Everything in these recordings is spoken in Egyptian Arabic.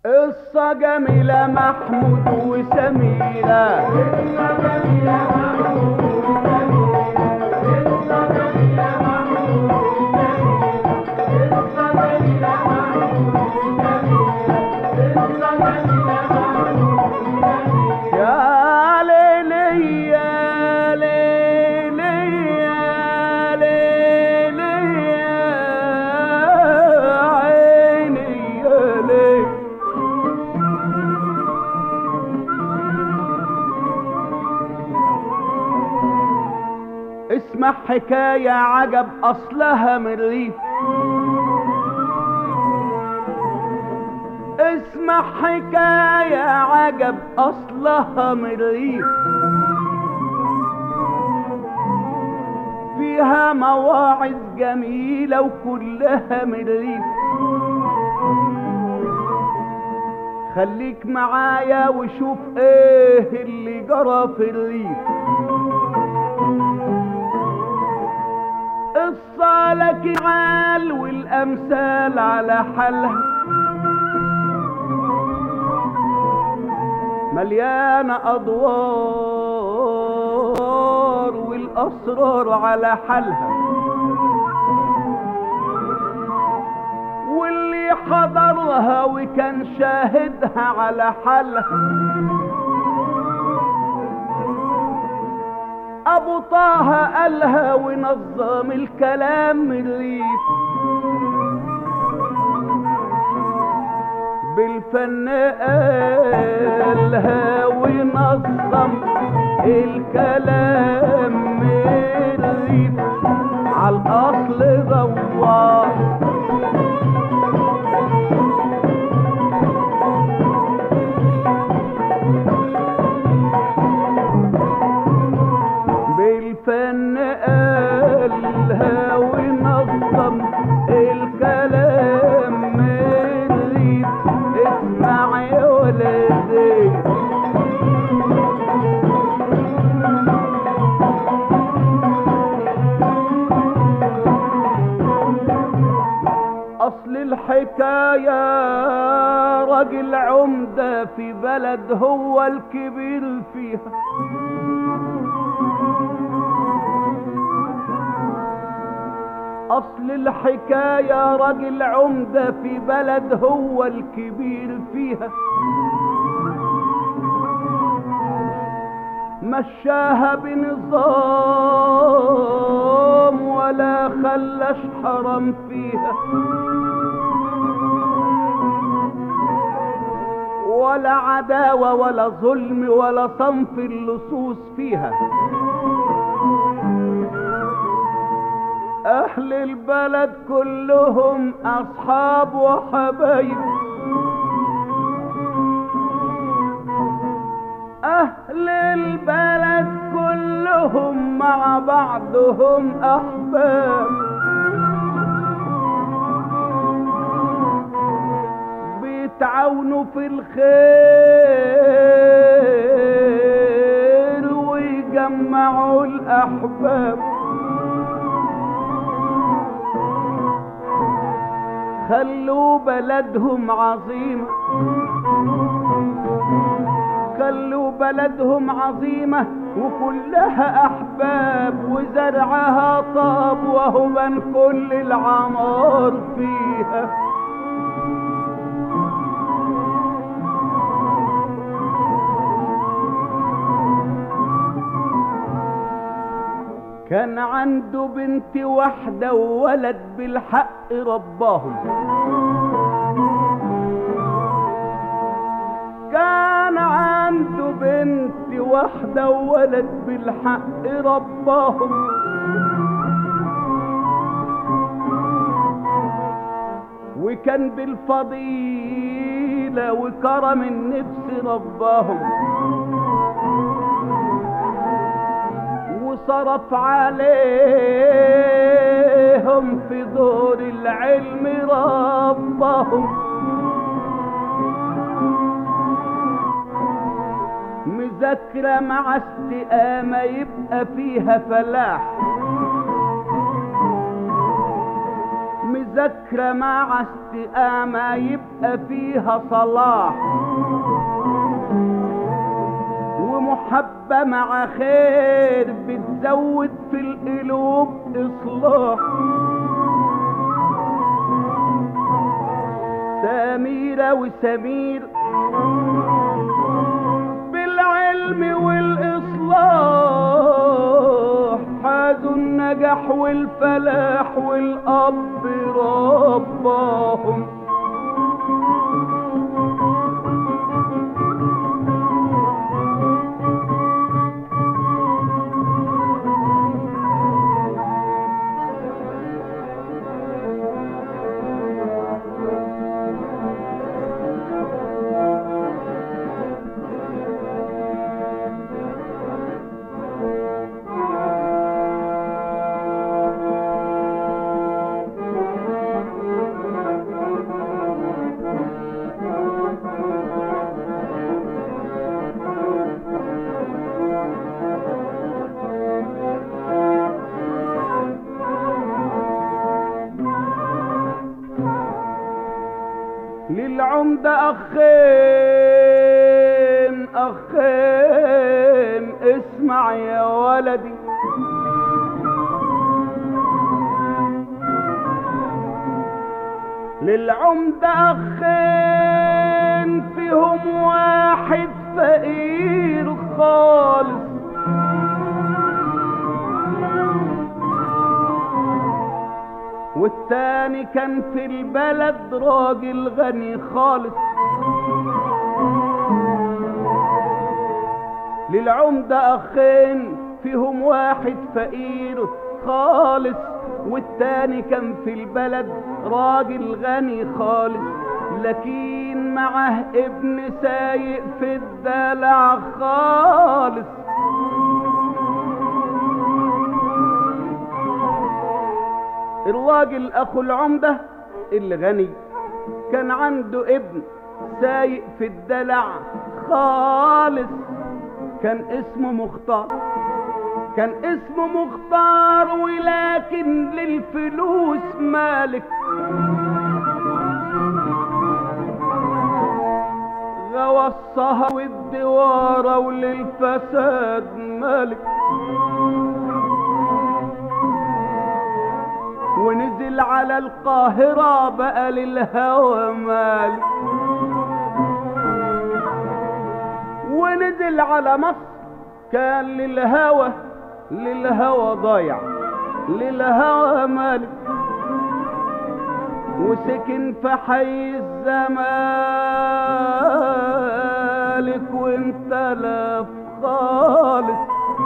قصة جميلة محمود وسميرة يا ليلي يا ليلي يا ليلي يا عيني يا ليلي اسمع حكاية عجب أصلها من الريف اسمع حكاية عجب أصلها من الريف فيها مواعظ جميلة وكلها من الريف خليك معايا وشوف ايه اللي جرى في الريف قصة لك عال والأمثال على حالها مليانة أدوار والأسرار على حالها واللي حضرها وكان شاهدها على حالها ابو طه قالها ونظم الكلام من الريف بالفن قالها ونظم الكلام من الريف على الاصل دوار بالفن قالها ونظم الكلام من الريف اسمع يا ولدي اصل الحكاية راجل عمدة في بلد هو الكبير فيها اصل الحكاية راجل عمدة في بلد هو الكبير فيها مشاها بنظام ولا خلاش حرام فيها ولا عداوة ولا ظلم ولا صنف اللصوص فيها أهل البلد كلهم أصحاب وحبايب أهل البلد كلهم مع بعضهم أحباب بيتعاونوا في الخير ويجمعوا الأحباب خلوا بلدهم عظيمة خلوا بلدهم عظيمة وكلها أحباب وزرعها طاب وهبا كل العمار فيها كان عنده بنت واحدة وولد بالحق رباهم كان عنده بنت واحدة وولد بالحق رباهم وكان بالفضيلة وكرم النفس رباهم وصرف عليهم في دور العلم ربهم مذاكرة مع استقامة يبقى فيها فلاح مذاكرة مع استقامة يبقى فيها صلاح ومحبة مع خير بتزود في القلوب إصلاح سميرة وسمير بالعلم والإصلاح حازوا النجاح والفلاح والأب رباهم للعمدة أخين أخين اسمع يا ولدي للعمدة أخين فيهم واحد فقير خالص والتاني كان في البلد راجل غني خالص للعمدة أخين فيهم واحد فقير خالص والتاني كان في البلد راجل غني خالص لكن معه ابن سايق في الدلع خالص الراجل اخو العمدة الغني كان عنده ابن سايق في الدلع خالص كان اسمه مختار كان اسمه مختار ولكن للفلوس مالك غوى السهر والدوارة وللفساد مالك ونزل على القاهرة بقى للهوى مالك ونزل على مصر كان للهوى للهوى ضايع للهوى مالك وسكن في حي الزمالك وانت لاف خالص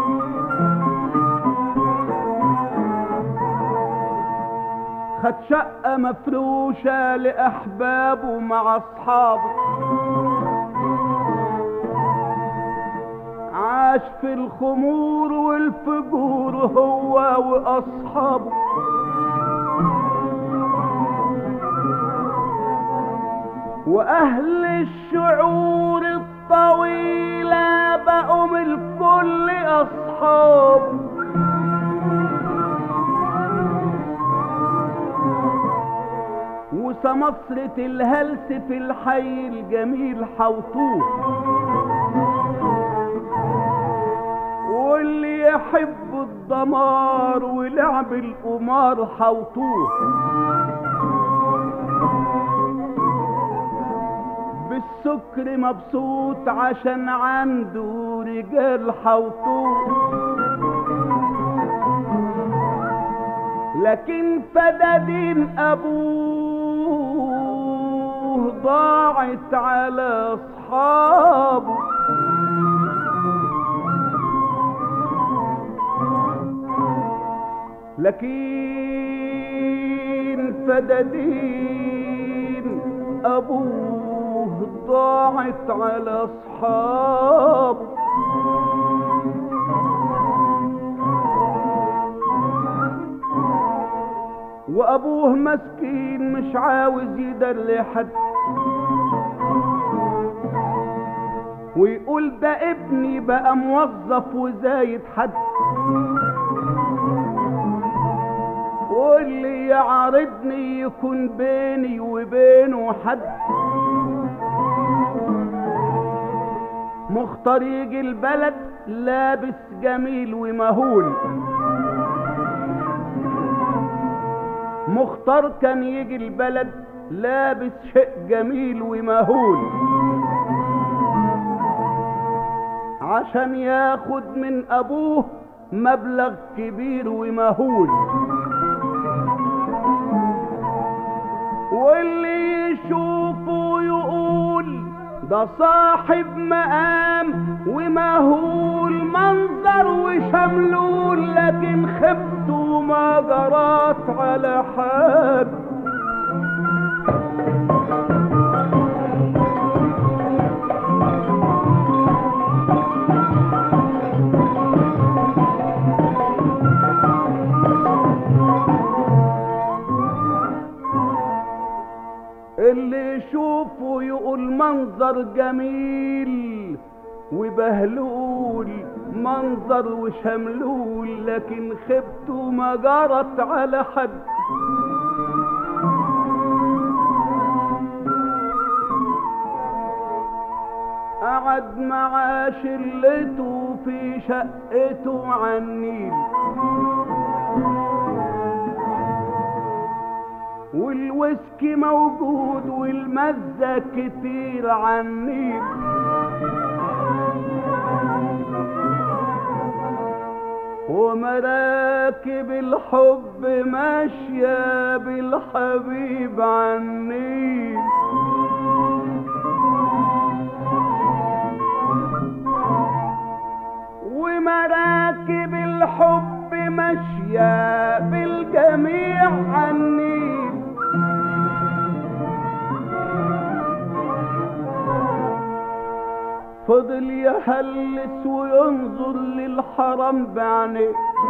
خد شقة مفروشة لأحبابه مع أصحابه عاش في الخمور والفجور هو وأصحابه وأهل الشعور الطويلة بقوا من الكل أصحابه وسمصرة الهلس في الحي الجميل حوطوه واللي يحب الدمار ولعب القمار حوطوه بالسكر مبسوط عشان عنده رجال حوطوه لكن فدادين ابوه ضاعت على اصحابه لكن فدادين ابوه ضاعت على اصحابه وابوه مسكين مش عاوز يدلي حد ويقول ده ابني بقى موظف وزايد حد واللي يعارضني يكون بيني وبينه حد مختار يجي البلد لابس جميل ومهول مختار كان يجي البلد لابس شيء جميل ومهول عشان ياخد من ابوه مبلغ كبير ومهول واللي يشوفه يقول ده صاحب مقام ومهول منظر وشملول لكن خبته ما جرات على حد اللي يشوفه يقول منظر جميل وبهلول منظر وشملول لكن خبته ما جرت على حد قعد مع شلته في شقته عالنيل والويسكي موجود والمزة كتير عالنيل ومراكب الحب ماشية بالحبيب عالنيل ومراكب الحب ماشية بالجميع عالنيل فضل يهلس وينظر للحرم بعينيه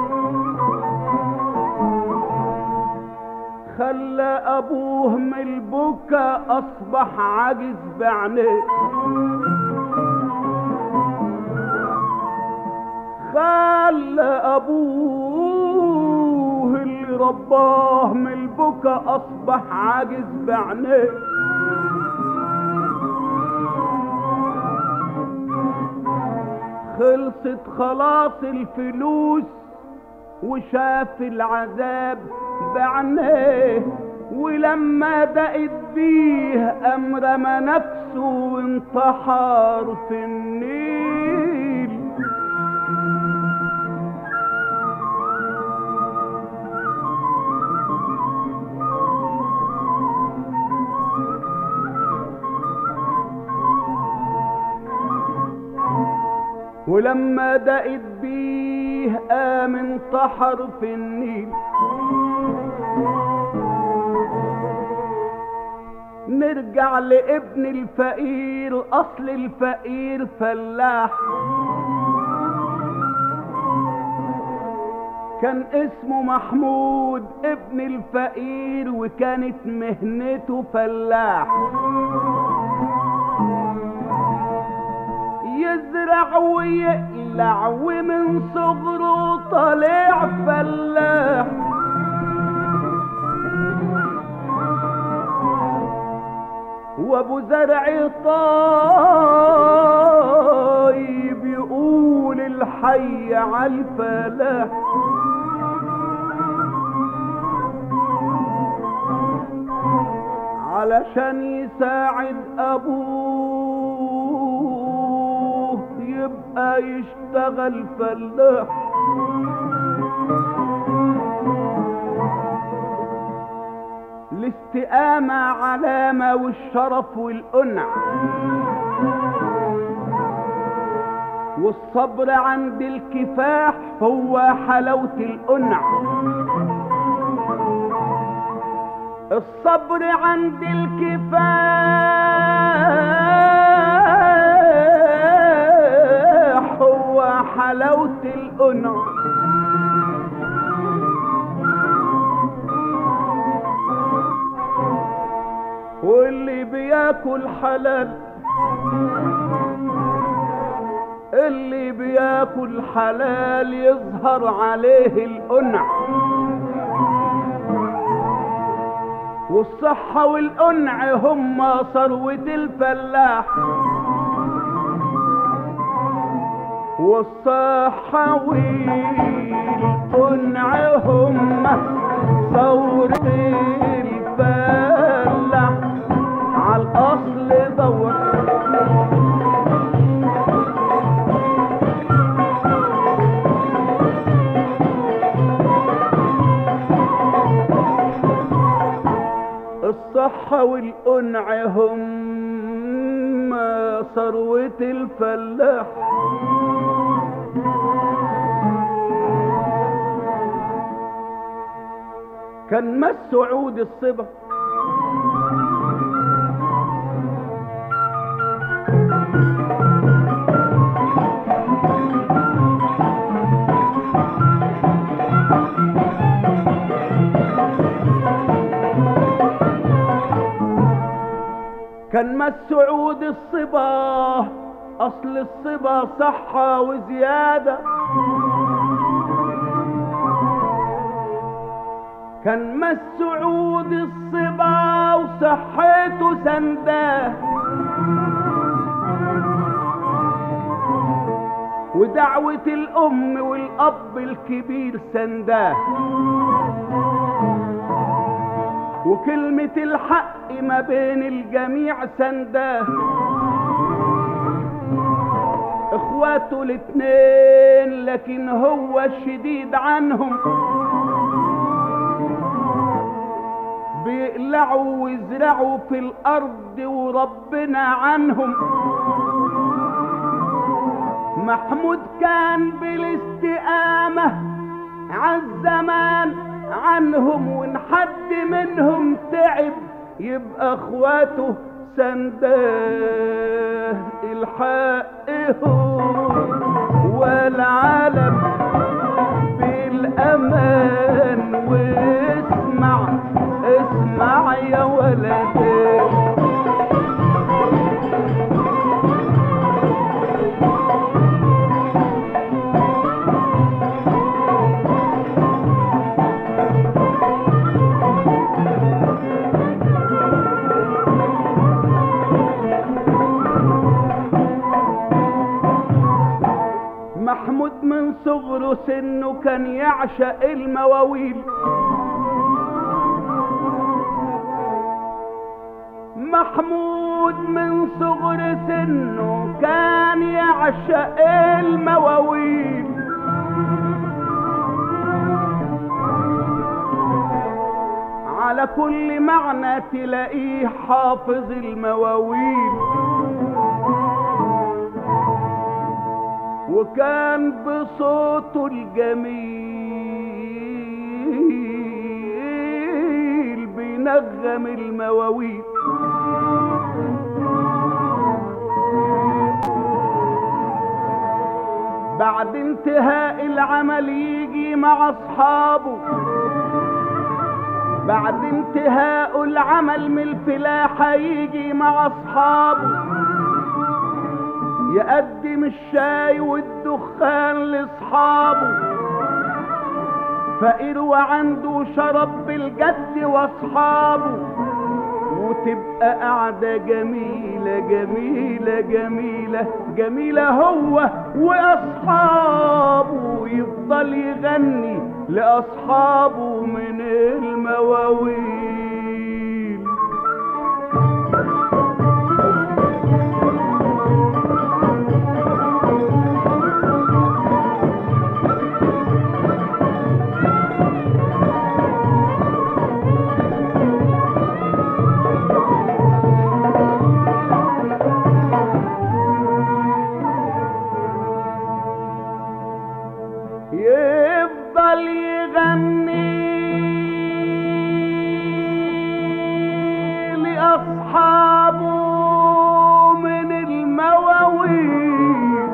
خلى ابوه من البكا اصبح عاجز بعينيه خلى ابوه اللي رباه من البكا اصبح عاجز بعينيه خلصت خلاص الفلوس وشاف العذاب بعينيه ولما دقت بيه قام رمى نفسه وانتحر في النيل ولما دقت بيه قام انتحر في النيل نرجع لابن الفقير اصل الفقير فلاح كان اسمه محمود ابن الفقير وكانت مهنته فلاح يزرع ويقلع ومن صغره طالع فلاح وابو زرع طايب يقول الحي عالفلاح علشان يساعد ابوه يبقى يشتغل فلاح الاستقامة علامة والشرف والقنع والصبر عند الكفاح هو حلاوة القنع الصبر عند الكفاح هو حلاوة القنع واللي بياكل حلال اللي بياكل حلال يظهر عليه القنع والصحة والقنع هم ثروة الفلاح والصحة والقنع هم ثورة الفلاح على الأصل دور الصحة والقنع هم ثروة الفلاح كان مس عود الصبا كان مس عود الصبا اصل الصبا صحة وزيادة كان مس عود الصبا وصحته سنداه ودعوة الأم والأب الكبير سنداه وكلمة الحق ما بين الجميع سنداه اخواته الاتنين لكن هو الشديد عنهم بيقلعوا ويزرعوا في الارض وربنا عنهم محمود كان بالاستقامة عالزمان عنهم وان حد منهم تعب يبقى اخواته سنداه الحق هو والعالم بالامان واسمع اسمع يا ولدي محمود من صغره سنه كان يعشق المواويل محمود من صغر سنه كان يعشق المواويل على كل معنى تلاقيه حافظ المواويل وكان بصوته الجميل بينغم المواويل بعد انتهاء العمل يجي مع اصحابه بعد انتهاء العمل من الفلاحة يجي مع اصحابه يقدم الشاي والدخان لاصحابه فقير وعنده شرب بالجد واصحابه وتبقى قعدة جميلة جميلة جميلة جميلة هو وأصحابه يفضل يغني لأصحابه من المواويل يفضل يغني لأصحابه من المواويل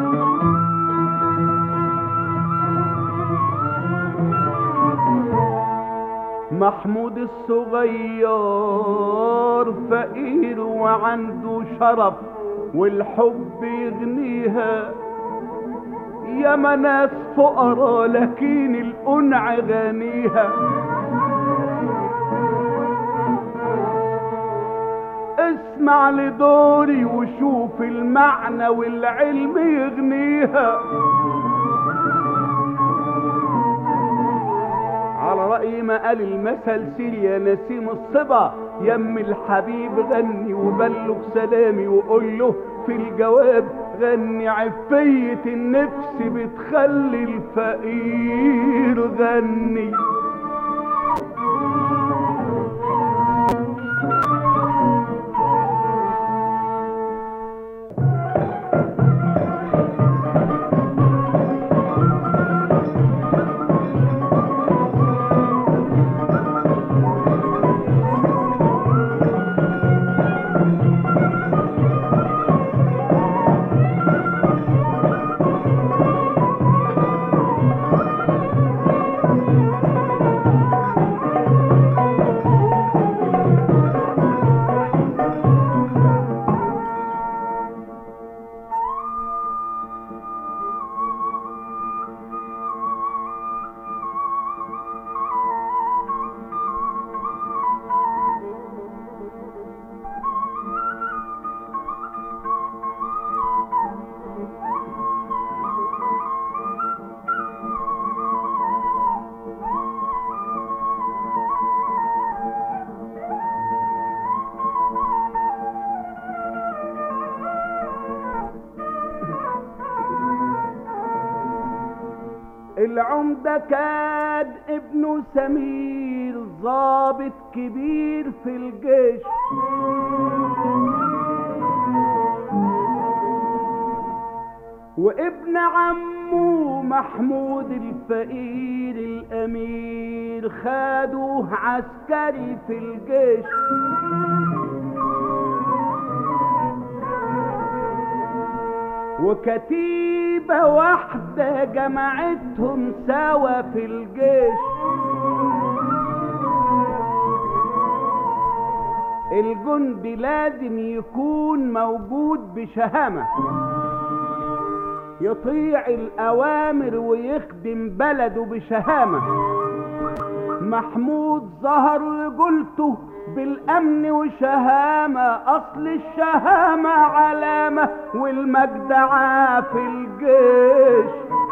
محمود الصغير فقير وعنده شرف والحب يغنيها يا ناس فقراء لكن القنع غنيها اسمع لدوري وشوف المعنى والعلم يغنيها على رأي ما قال المثل سير يا نسيم الصبا يم الحبيب غني وبلغ سلامي وقول له في الجواب غني عفية النفس بتخلي الفقير غني العمدة كان ابنه سمير ضابط كبير في الجيش وابن عمه محمود الفقير الامير خدوه عسكري في الجيش وكتيبة واحدة جمعتهم سوا في الجيش الجندي لازم يكون موجود بشهامة يطيع الأوامر ويخدم بلده بشهامة محمود ظهر رجولته بالامن وشهامة اصل الشهامة علامة والمجدعة في الجيش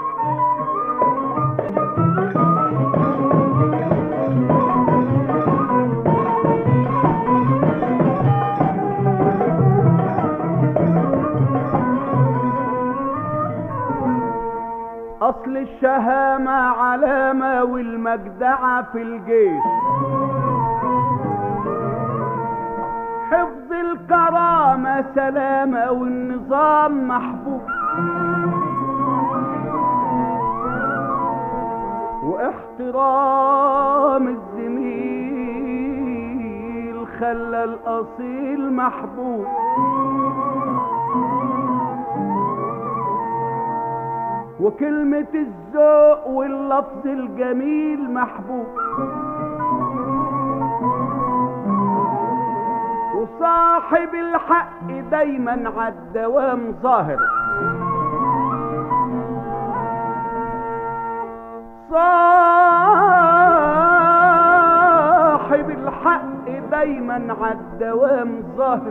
اصل الشهامة علامة والمجدعة في الجيش حفظ الكرامة سلامة والنظام محبوب واحترام الزميل خلى الأصيل محبوب وكلمة الذوق واللفظ الجميل محبوب وصاحب الحق دايما عالدوام ظاهر صاحب الحق دايما عالدوام ظاهر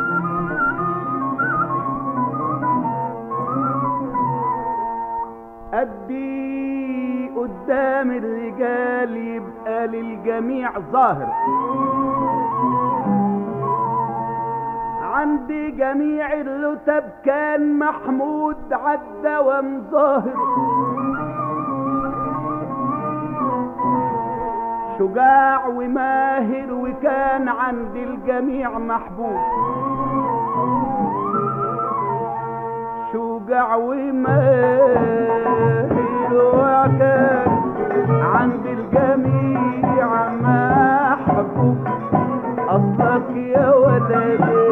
أدي قدام الرجال يبقى للجميع ظاهر عند جميع الرتب كان محمود عالدوام ظاهر شجاع وماهر وكان عند الجميع محبوب شجاع وماهر وكان عند الجميع محبوب أصلك يا ولدي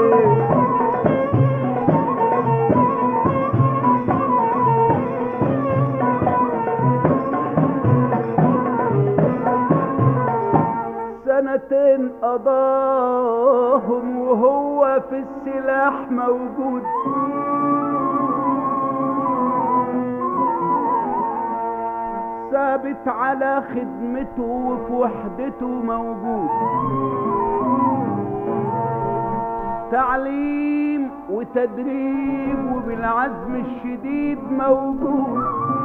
سنتين قضاهم وهو في السلاح موجود ثابت على خدمته وفي وحدته موجود تعليم وتدريب وبالعزم الشديد موجود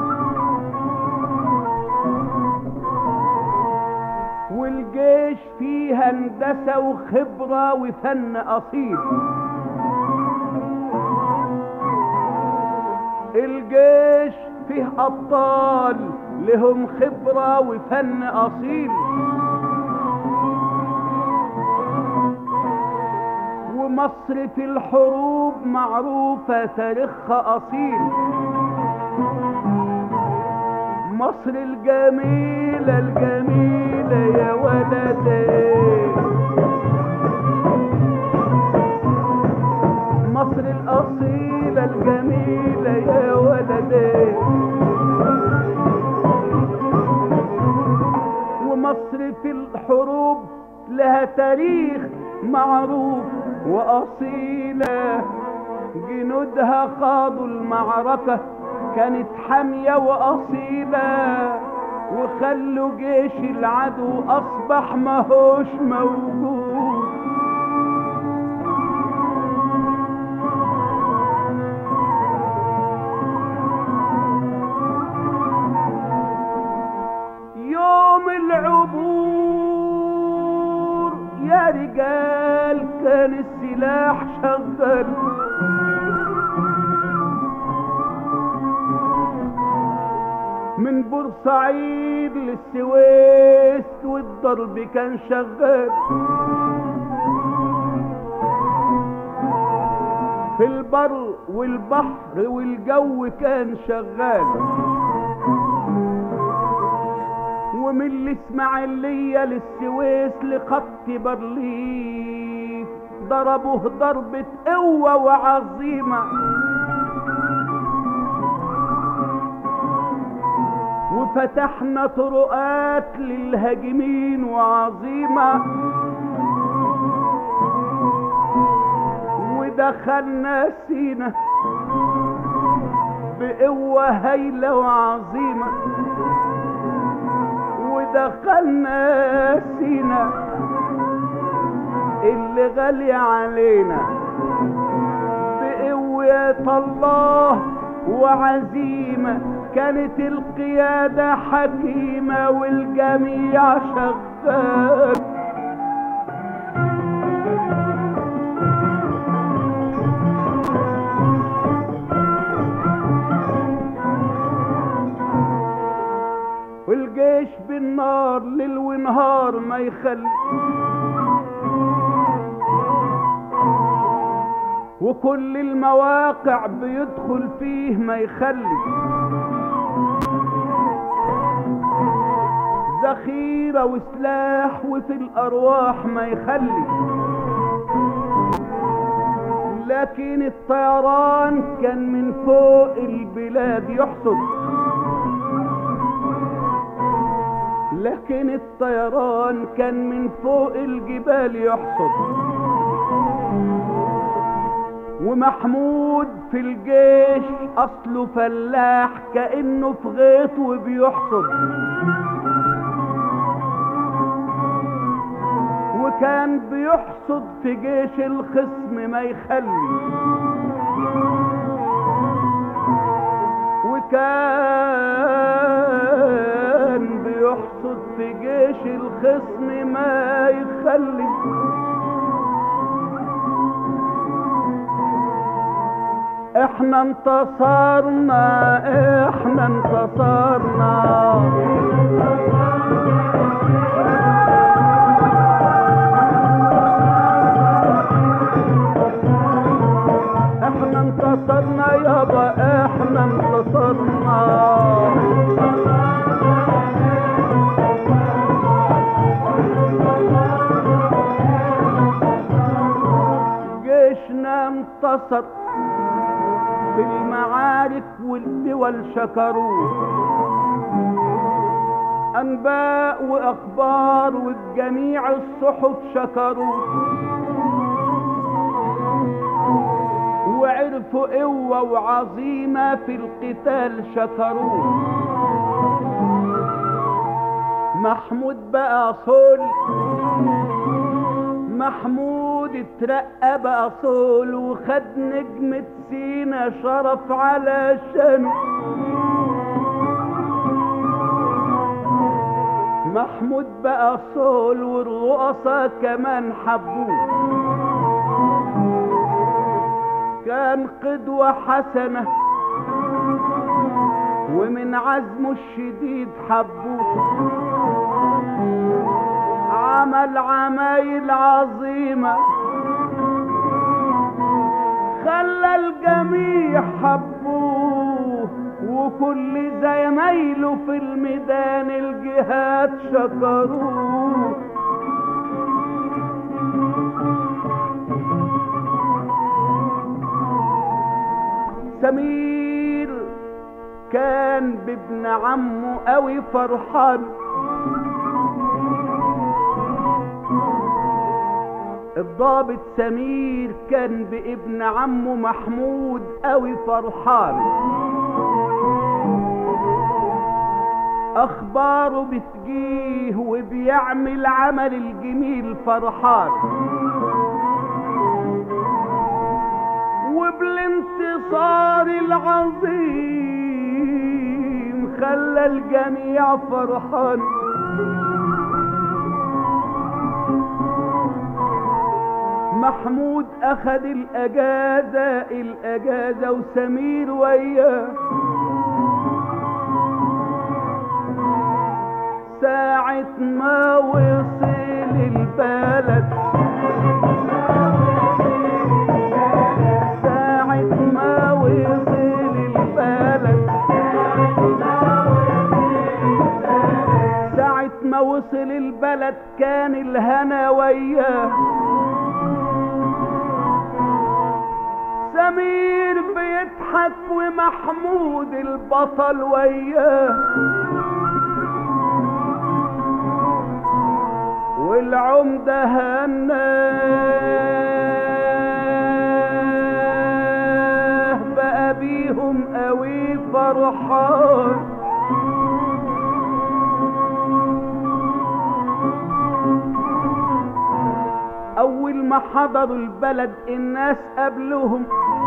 والجيش فيه هندسة وخبرة وفن أصيل الجيش فيه أبطال لهم خبرة وفن أصيل ومصر في الحروب معروفة تاريخها أصيل مصر الجميلة الجميلة يا ولدي مصر الأصيلة الجميلة يا ولدي ومصر في الحروب لها تاريخ معروف وأصيلة جنودها خاضوا المعركة كانت حامية وأصيلة وخلوا جيش العدو أصبح ماهوش موجود يوم العبور يا رجال كان السلاح شغال من بورسعيد للسويس والضرب كان شغال في البر والبحر والجو كان شغال ومن الاسماعيلية للسويس لخط برليف ضربوه ضربة قوة وعظيمة وفتحنا طرقات للهاجمين وعظيمة ودخلنا سينا بقوة هايلة وعظيمة ودخلنا سينا اللي غالي علينا بقوة الله وعزيمة كانت القيادة حكيمة والجميع شغال والجيش بالنار ليل ونهار ما يخلي وكل المواقع بيدخل فيه ما يخلي ذخيرة وسلاح وفي الأرواح ما يخلي لكن الطيران كان من فوق البلاد يحصد لكن الطيران كان من فوق الجبال يحصد ومحمود في الجيش اصله فلاح كانه في غيط وبيحصد وكان بيحصد في جيش الخصم ما يخلي وكان بيحصد في جيش الخصم ما يخلي احنا انتصرنا احنا انتصرنا احنا انتصرنا يابا احنا انتصرنا جيشنا انتصر في المعارك والدول شكروه انباء واخبار والجميع الصحف شكروه وعرفوا قوة وعظيمة في القتال شكروه محمود بقى صول محمود اترقى بقى صول وخد نجمة سينا شرف على شانه محمود بقى صول والرؤساء كمان حبوه كان قدوة حسنة ومن عزمه الشديد حبوه عمل عمايل عظيمة خلى الجميع حبوه وكل زمايله في الميدان الجهاد شكروه سمير كان بابن عمه قوي فرحان الضابط سمير كان بابن عمه محمود قوي فرحان اخباره بتجيه وبيعمل عمل الجميل فرحان وبالانتصار العظيم خلى الجميع فرحان محمود اخد الاجازة الاجازة وسمير وياه ساعة ما وصل البلد ساعة ما وصل البلد ساعة ما وصل البلد كان الهنا وياه سمير بيضحك ومحمود البطل وياه والعمدة هناه بقى بيهم قوي فرحان أول ما حضروا البلد الناس قبلهم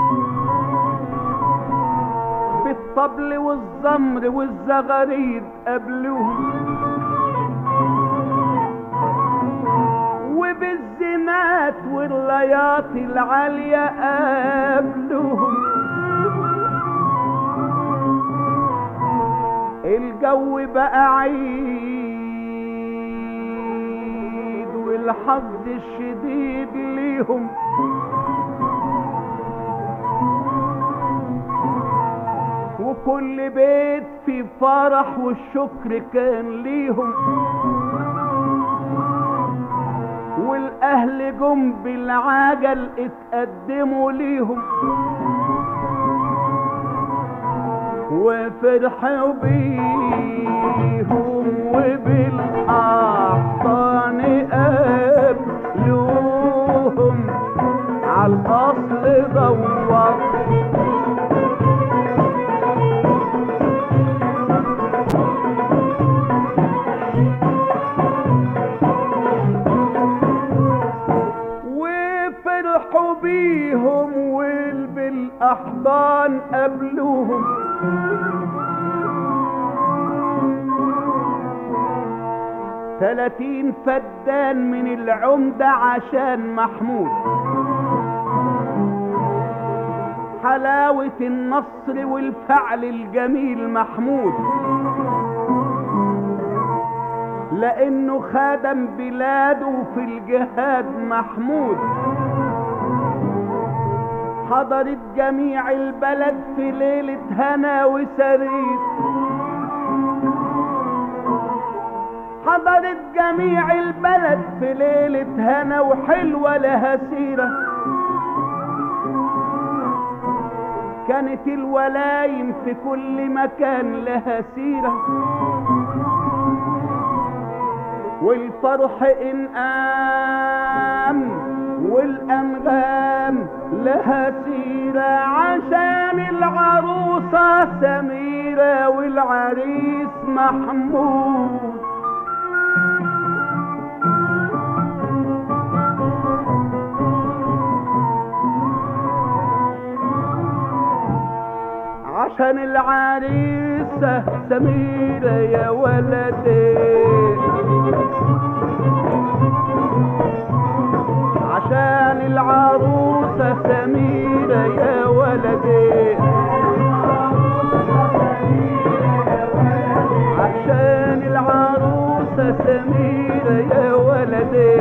بالطبل والزمر والزغاريد قبلهم وبالزنات واللياط العالية قبلهم الجو بقى عيد والحظ الشديد ليهم وكل بيت في فرح والشكر كان ليهم والاهل جم بالعجل اتقدموا ليهم وفرحوا بيهم وبالاحضان قابلوهم على الاصل دور وفرحوا بيهم والبالاحضان قبلوهم ثلاثين فدان من العمدة عشان محمود حلاوة النصر والفعل الجميل محمود لانه خادم بلاده في الجهاد محمود حضرت جميع البلد في ليلة هنا وسرير حضرت جميع البلد في ليلة هنا وحلوة لها سيرة كانت الولايم في كل مكان لها سيرة والفرح انقام والانغام لها سيرة عشان العروسة سميرة والعريس محمود عشان العريسة سميرة يا ولدي عشان العروسة سميرة يا ولدي عشان العروسة سميرة يا ولدي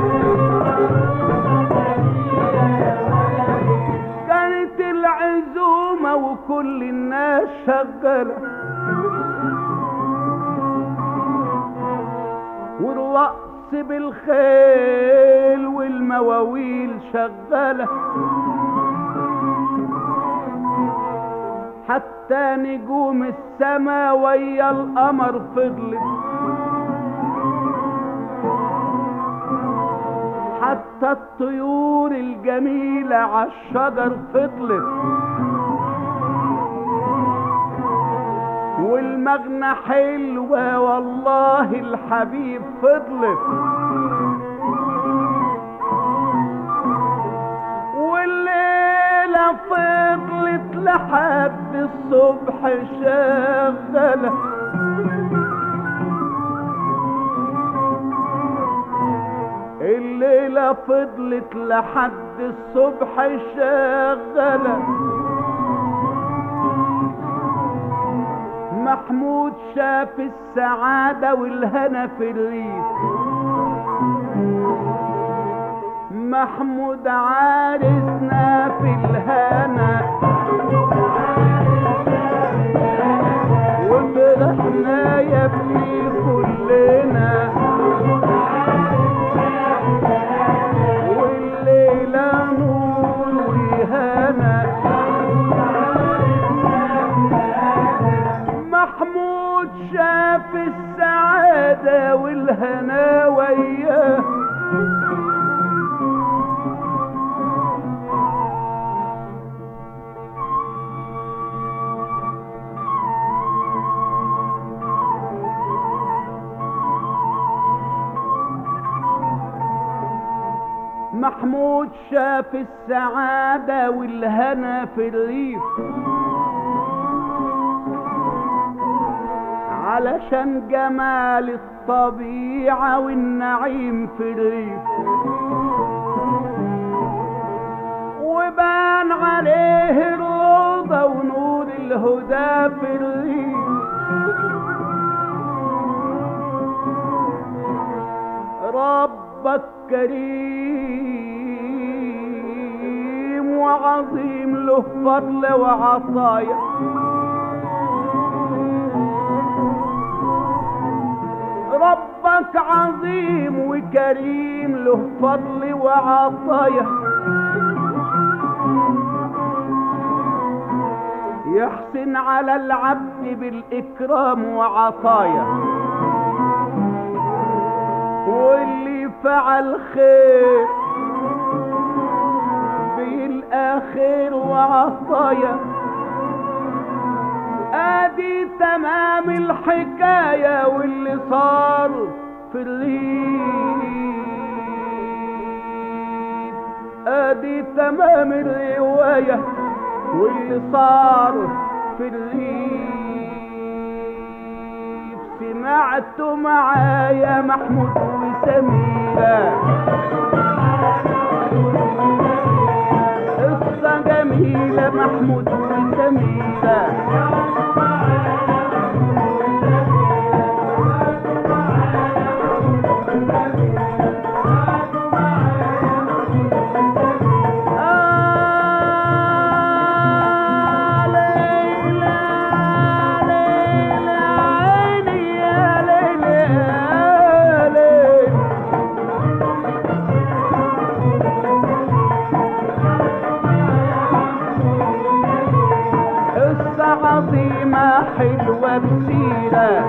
كانت العزومة وكل الناس شغالة والرقص بالخيل والمواويل شغالة حتى نجوم السما ويا القمر فضلت حتى الطيور الجميلة عالشجر فضلت والمغنى حلوة والله الحبيب فضلت والليلة فضلت لحد الصبح شغلة الليلة فضلت لحد الصبح شغلة محمود شاف السعادة والهنا في الريف محمود عارسنا في الهنا وفرحنا يا ابني كلنا والليلة نور وهنا محمود شاف السعادة والهنا وياه محمود شاف السعادة والهنا في الريف علشان جمال الطبيعة والنعيم في الريف وبان عليه الروضة ونور الهدى في الريف ربك كريم وعظيم له فضل وعطايا ربك عظيم وكريم له فضل وعطايا يحسن على العبد بالإكرام وعطايا واللي فعل خير بيلقى خير وعطايا ادي تمام الحكاية واللي صار في الريف ادي تمام الرواية واللي صار في الريف سمعت معايا محمود وسميرة قصة جميلة محمود وسميرة آه ليلى ليلى عيني يا ليلى يا ليلى قصة عظيمة حلوة بسيرة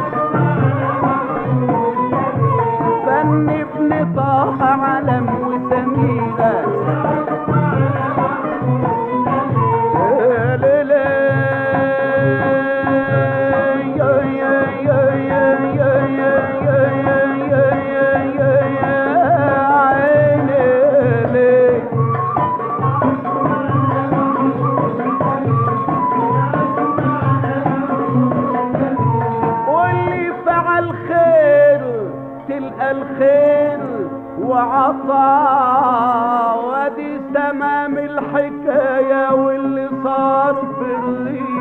فن ابن طه علم وسميرة يا ليلى يا يا يا يا يا يا يا يا يا يا يا عيني ليه لقى الخير وعطى ودي تمام الحكاية واللي صار في الريح